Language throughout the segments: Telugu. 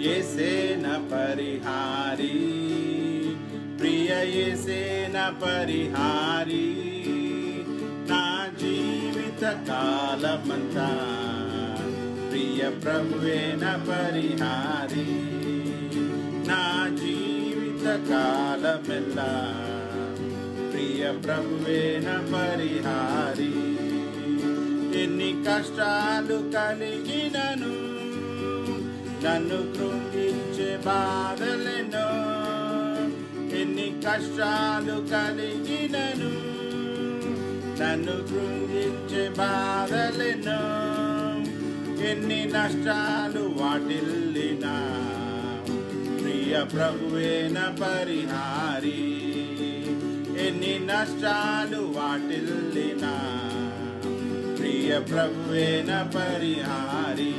ఏసేన పరిహారి ప్రియ ఏసేన పరిహారి నా జీవిత కాలమంతా ప్రియ ప్రభువేన పరిహారి నా జీవిత కాలమెల్లా ప్రియ ప్రభువేన పరిహారి ఎన్ని కష్టాలు కలిగినను నన్ను కృంగించే బాధలెన్నో ఎన్ని కష్టాలు కలిగినను నన్ను కృంగించే బాధలెన్నో ఎన్ని నష్టాలు వాటిల్లినా ప్రియ ప్రభువేన పరిహారి ఎన్ని నష్టాలు వాటిల్లినా ప్రియ ప్రభువేన పరిహారి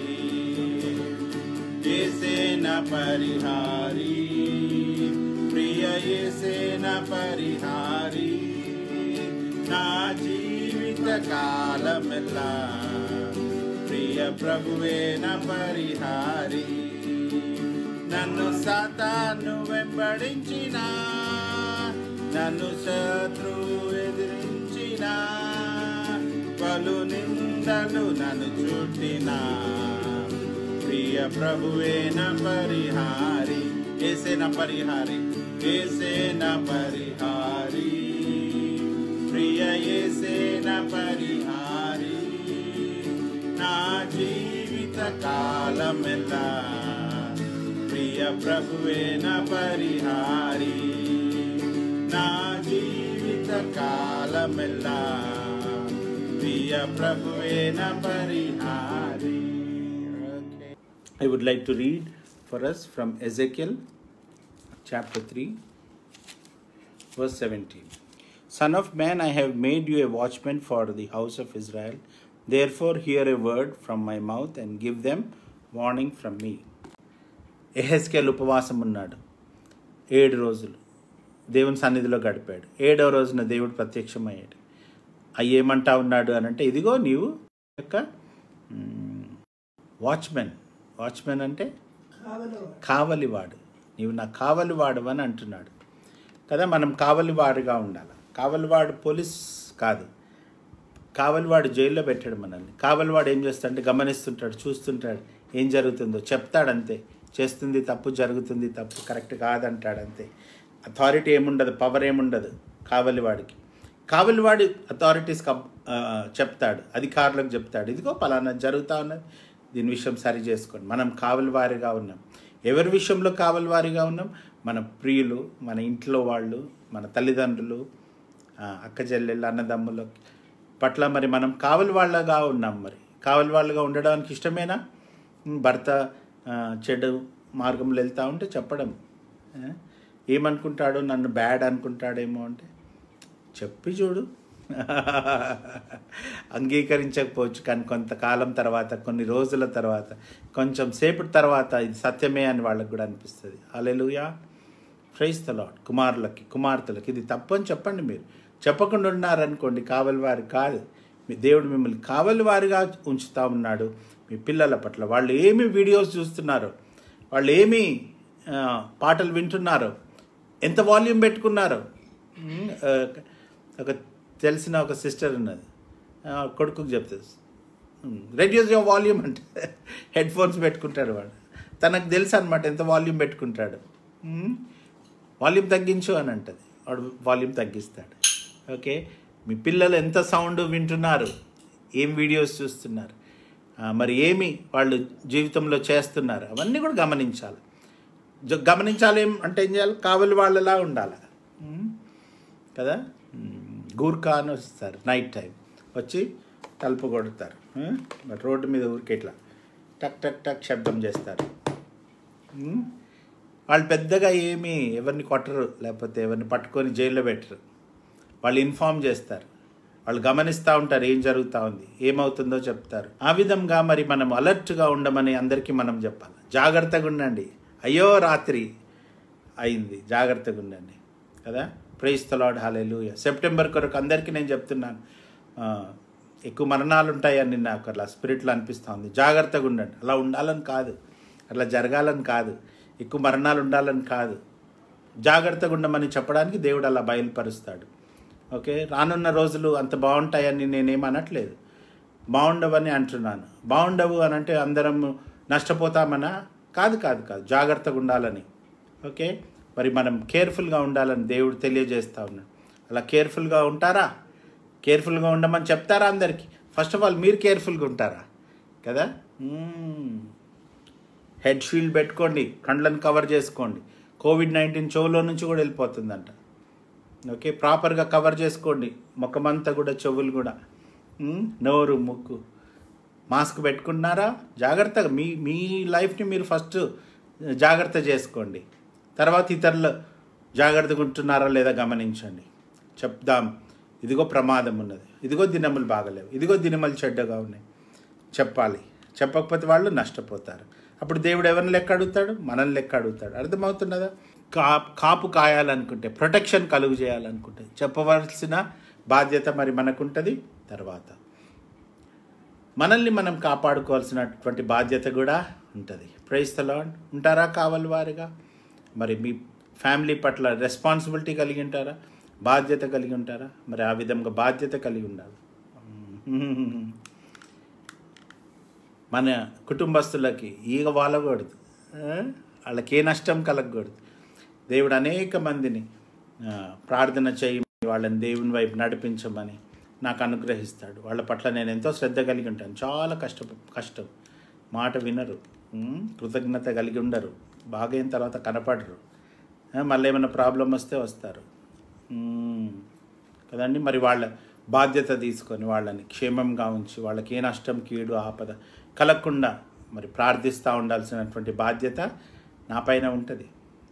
ఏసేన పరిహారి ప్రియ ఏసేన పరిహారి నా జీవిత కాలమెల్లా ప్రియ ప్రభువేన పరిహారి నన్ను సాతాను వెంబడించిన నన్ను శత్రు ఎదిరించిన పలు నిందలు నన్ను చుట్టిన ప్రియ ప్రభువేన పరిహారి ఏసేన పరిహారి ఏసేన పరిహారి ప్రియ ఏసేన పరిహారి నా జీవిత కాలమెల్లా ప్రియ ప్రభువేన పరిహారి నా జీవిత కాలమెల్లా ప్రియ ప్రభువేన పరిహారి I would like to read for us from Ezekiel chapter 3, verse 17. Son of man, I have made you a watchman for the house of Israel. Therefore, hear a word from my mouth and give them warning from me. ఎహెస్కేల్ ఉపవాసం ఉన్నాడు ఏడు రోజులు దేవుని సన్నిధిలో గడిపాడు ఏడవ రోజున దేవుడు ప్రత్యక్షమయ్యాడు అయ్యి ఏమంటా ఉన్నాడు అని అంటే ఇదిగో నీవు యొక్క వాచ్మెన్ వాచ్మెన్ అంటే కావలివాడు నీవు నా కావలివాడు అని అంటున్నాడు కదా మనం కావలివాడుగా ఉండాలి కావలివాడు పోలీస్ కాదు కావలివాడు జైల్లో పెట్టాడు మనల్ని కావలివాడు ఏం చేస్తాడంటే గమనిస్తుంటాడు చూస్తుంటాడు ఏం జరుగుతుందో చెప్తాడు అంతే చేస్తుంది తప్పు జరుగుతుంది తప్పు కరెక్ట్ కాదంటాడు అంతే అథారిటీ ఏముండదు పవర్ ఏముండదు కావలివాడికి కావలివాడి అథారిటీస్ చెప్తాడు అధికారులకు చెప్తాడు ఇదిగో పలానా జరుగుతూ ఉన్నది దీని విషయం సరి చేసుకోండి మనం కావలివారిగా ఉన్నాం ఎవరి విషయంలో కావలివారిగా ఉన్నాం మన ప్రియులు మన ఇంట్లో వాళ్ళు మన తల్లిదండ్రులు ఆ, అక్క చెల్లెళ్ళు అన్నదమ్ములు పట్ల మరి మనం కావలి వాళ్ళగా ఉన్నాం మరి కావలి వాళ్ళగా ఉండడానికి ఇష్టమేనా ఉమ్, భర్త ఆ, చెడు మార్గంలో వెళ్తూ ఉంటే చెప్పడం ఆ, ఏమనుకుంటాడో నన్ను బ్యాడ్ అనుకుంటాడేమో అంటే చెప్పి చూడు అంగీకరించకపోవచ్చు కానీ కొంతకాలం తర్వాత కొన్ని రోజుల తర్వాత కొంచెం సేపటి తర్వాత ఇది సత్యమే అని వాళ్ళకి కూడా అనిపిస్తుంది అలెలుయా ప్రైజ్ లాడ్ కుమారులకి కుమార్తెలకి ఇది తప్పు అని చెప్పండి మీరు చెప్పకుండా ఉన్నారనుకోండి కావలి వారు కాదు మీ దేవుడు మిమ్మల్ని కావలి వారిగా ఉంచుతా ఉన్నాడు మీ పిల్లల పట్ల వాళ్ళు ఏమి వీడియోస్ చూస్తున్నారో వాళ్ళు ఏమి ఆ, పాటలు వింటున్నారో ఎంత వాల్యూమ్ పెట్టుకున్నారో ఉమ్, ఆ, ఒక తెలిసిన ఒక సిస్టర్ ఉన్నది ఆ, కొడుకుకి చెప్తుంది రెడ్యూస్ యువర్ వాల్యూమ్ అంటే హెడ్ ఫోన్స్ పెట్టుకుంటాడు వాడు తనకు తెలుసు అనమాట ఎంత వాల్యూమ్ పెట్టుకుంటాడు ఉమ్, వాల్యూమ్ తగ్గించు అని అంటది వాడు వాల్యూమ్ తగ్గిస్తాడు ఓకే మీ పిల్లలు ఎంత సౌండ్ వింటున్నారు ఏం వీడియోస్ చూస్తున్నారు ఆ, మరి ఏమి వాళ్ళు జీవితంలో చేస్తున్నారు అవన్నీ కూడా గమనించాలి జ- గమనించాలి ఏం అంటే ఏం చేయాలి కావలి వాళ్ళలా ఉండాలి ఉమ్, కదా ఉమ్, గూర్ఖా అని వస్తారు నైట్ టైం వచ్చి తలుపు కొడతారు ఉమ్, మరి రోడ్డు మీద ఊరికే ఇట్లా టక్ టక్ టక్ శబ్దం చేస్తారు ఉమ్, వాళ్ళు పెద్దగా ఏమీ ఎవరిని కొట్టరు లేకపోతే ఎవరిని పట్టుకొని జైల్లో పెట్టరు వాళ్ళు ఇన్ఫామ్ చేస్తారు వాళ్ళు గమనిస్తూ ఉంటారు ఏం జరుగుతూ ఉంది ఏమవుతుందో చెప్తారు ఆ విధంగా మరి మనం అలర్ట్గా ఉండమని అందరికీ మనం చెప్పాలి జాగ్రత్తగా ఉండండి అయ్యో రాత్రి అయింది జాగ్రత్తగా ఉండండి కదా ప్రైజ్ తలాడ్ హాలేలు సెప్టెంబర్ కొరకు అందరికీ నేను చెప్తున్నాను ఆ, ఎక్కువ మరణాలు ఉంటాయని నాకు అలా స్పిరిట్లో అనిపిస్తూ ఉంది జాగ్రత్తగా ఉండండి అలా ఉండాలని కాదు అట్లా జరగాలని కాదు ఎక్కువ మరణాలు ఉండాలని కాదు జాగ్రత్తగా ఉండమని చెప్పడానికి దేవుడు అలా బయలుపరుస్తాడు ఓకే రానున్న రోజులు అంత బాగుంటాయని నేనేం అనట్లేదు బాగుండవని అంటున్నాను బాగుండవు అని అంటే అందరం నష్టపోతామనా కాదు కాదు కాదు జాగ్రత్తగా ఉండాలని ఓకే మరి మనం కేర్ఫుల్గా ఉండాలని దేవుడు తెలియజేస్తా ఉన్నాడు అలా కేర్ఫుల్గా ఉంటారా కేర్ఫుల్గా ఉండమని చెప్తారా అందరికీ ఫస్ట్ ఆఫ్ ఆల్ మీరు కేర్ఫుల్గా ఉంటారా కదా మ్మ్. హెడ్ షీల్డ్ పెట్టుకోండి కండ్లను కవర్ చేసుకోండి కోవిడ్ నైన్టీన్ చెవులో నుంచి కూడా వెళ్ళిపోతుందంట ఓకే ప్రాపర్గా కవర్ చేసుకోండి ముఖమంతా కూడా చెవులు కూడా ఉమ్, నోరు ముక్కు మాస్క్ పెట్టుకున్నారా జాగ్రత్తగా మీ మీ లైఫ్ని మీరు ఫస్ట్ జాగ్రత్త చేసుకోండి తర్వాత ఇతరులు జాగ్రత్తగా ఉంటున్నారా లేదా గమనించండి చెప్దాం ఇదిగో ప్రమాదం ఉన్నది ఇదిగో దినములు బాగలేవు ఇదిగో దినములు చెడ్డగా ఉన్నాయి చెప్పాలి చెప్పకపోతే వాళ్ళు నష్టపోతారు అప్పుడు దేవుడు ఎవరిని లెక్క అడుగుతాడు మనల్ని లెక్క అడుగుతాడు అర్థమవుతున్నదా కా కాపు కాయాలనుకుంటే ప్రొటెక్షన్ కలుగు చేయాలనుకుంటే చెప్పవలసిన బాధ్యత మరి మనకుంటుంది తర్వాత మనల్ని మనం కాపాడుకోవాల్సినటువంటి బాధ్యత కూడా ఉంటుంది ప్రైస్తలాడ్ ఉంటారా కావాలి వారిగా మరి మీ ఫ్యామిలీ పట్ల రెస్పాన్సిబిలిటీ కలిగి ఉంటారా బాధ్యత కలిగి ఉంటారా మరి ఆ విధంగా బాధ్యత కలిగి ఉండాలి మన కుటుంబస్తులకి ఈగ వాలకూడదు ఆ? వాళ్ళకి ఏ నష్టం కలగకూడదు దేవుడు అనేక మందిని ఆ, ప్రార్థన చేయమని వాళ్ళని దేవుని వైపు నడిపించమని నాకు అనుగ్రహిస్తాడు వాళ్ళ పట్ల నేను ఎంతో శ్రద్ధ కలిగి ఉంటాను చాలా కష్ట కష్టం మాట వినరు ఉమ్, కృతజ్ఞత కలిగి ఉండరు బాగైన తర్వాత కనపడరు ఆ, మళ్ళీ ఏమైనా ప్రాబ్లం వస్తే వస్తారు ఉమ్, కదండి మరి వాళ్ళ బాధ్యత తీసుకొని వాళ్ళని క్షేమంగా ఉంచి వాళ్ళకి ఏ నష్టం కీడు ఆపద కలగకుండా మరి ప్రార్థిస్తూ ఉండాల్సినటువంటి బాధ్యత నా పైన ఉంటుంది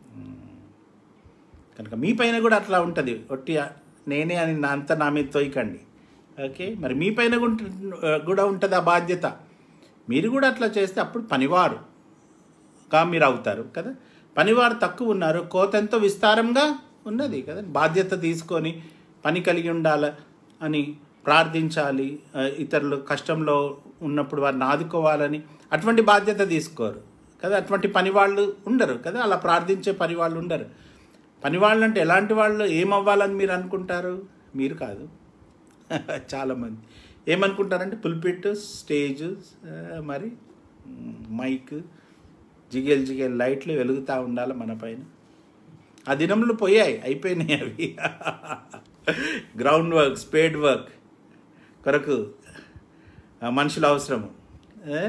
కనుక మీ పైన కూడా అట్లా ఉంటుంది ఒట్టి నేనే అని నా అంతా నా మీద తోయకండి ఓకే మరి మీ పైన గుంట- కూడా ఉంటుంది ఆ బాధ్యత మీరు కూడా అట్లా చేస్తే అప్పుడు పనివారు గా మీరు అవుతారు కదా పనివారు తక్కువ ఉన్నారు కోత ఎంతో విస్తారంగా ఉన్నది కదా బాధ్యత తీసుకొని పని కలిగి ఉండాలి అని ప్రార్థించాలి ఆ, ఇతరులు కష్టంలో ఉన్నప్పుడు వారిని ఆదుకోవాలని అటువంటి బాధ్యత తీసుకోరు కదా అటువంటి పని వాళ్ళు ఉండరు కదా అలా ప్రార్థించే పని వాళ్ళు ఉండరు పని వాళ్ళు అంటే ఎలాంటి వాళ్ళు ఏమవ్వాలని మీరు అనుకుంటారు మీరు కాదు చాలామంది ఏమనుకుంటారంటే పుల్పిట్ స్టేజ్ ఆ, మరి మ్, మైక్ జిగేల్ జిగేల్ లైట్లు వెలుగుతూ ఉండాలి మన పైన ఆ దినములు పోయాయి అయిపోయినాయి అవి గ్రౌండ్ వర్క్ స్పేడ్ వర్క్ కొరకు ఆ, మనుషుల అవసరము ఏ?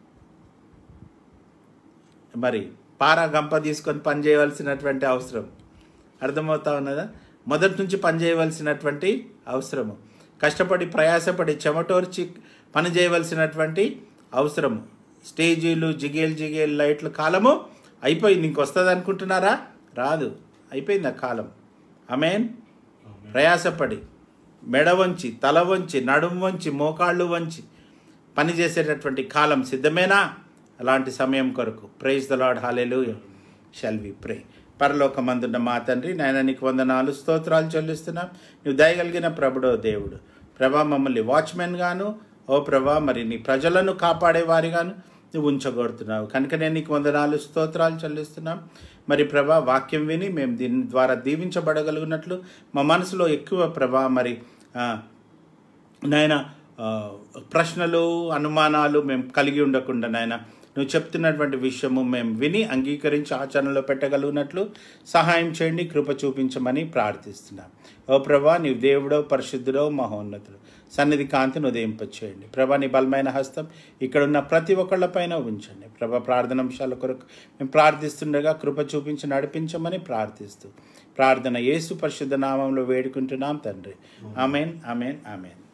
మరి పారా గంప తీసుకొని పని చేయవలసినటువంటి అవసరం అర్థమవుతా ఉన్నదా మొదటి నుంచి పని చేయవలసినటువంటి అవసరము కష్టపడి ప్రయాసపడి చెమటోర్చి పని చేయవలసినటువంటి అవసరము స్టేజీలు జిగేల్ జిగేల్ లైట్ల కాలము అయిపోయింది ఇంకొస్తుంది అనుకుంటున్నారా రాదు అయిపోయింది ఆ కాలం ఆమెన్ ప్రయాసపడి మెడ వంచి తల వంచి నడుం వంచి మోకాళ్ళు వంచి పని చేసేటటువంటి కాలం సిద్ధమేనా అలాంటి సమయం కొరకు praise the lord hallelujah shall we pray పరలోకమందున్న మా తండ్రి నాయన నీకు వందనాలు స్తోత్రాలు చెల్లిస్తున్నాం నువ్వు దయగలిగిన ప్రభుడో దేవుడు ప్రభా మమ్మల్ని వాచ్మెన్ గాను ఓ ప్రభా మరి నీ ప్రజలను కాపాడేవారిగాను నువ్వు ఉంచగొడుతున్నావు కనుక నేను నీకు వందనాలు స్తోత్రాలు చెల్లిస్తున్నాం మరి ప్రభా వాక్యం విని మేము దీని ద్వారా దీవించబడగలిగినట్లు మా మనసులో ఎక్కువ ప్రభా మరి ఆ, నాయన ఆ, ప్రశ్నలు అనుమానాలు మేము కలిగి ఉండకుండా నాయన నువ్వు చెప్తున్నటువంటి విషయము మేము విని అంగీకరించి ఆచరణలో పెట్టగలిగినట్లు సహాయం చేయండి కృప చూపించమని ప్రార్థిస్తున్నాం ఓ ప్రభా నీవు దేవుడో పరిశుద్ధుడో మహోన్నతుడు సన్నిధి కాంతిని ఉదయింపచేయండి ప్రభా నీ బలమైన హస్తం ఇక్కడున్న ప్రతి ఒక్కళ్ళపైన ఉంచండి ప్రభా ప్రార్థనాంశాల కొరకు మేము ప్రార్థిస్తుండగా కృప చూపించి నడిపించమని ప్రార్థిస్తూ ప్రార్థన యేసు పరిశుద్ధ నామంలో వేడుకుంటున్నాం తండ్రి ఆమెన్ ఆమెన్ ఆమెన్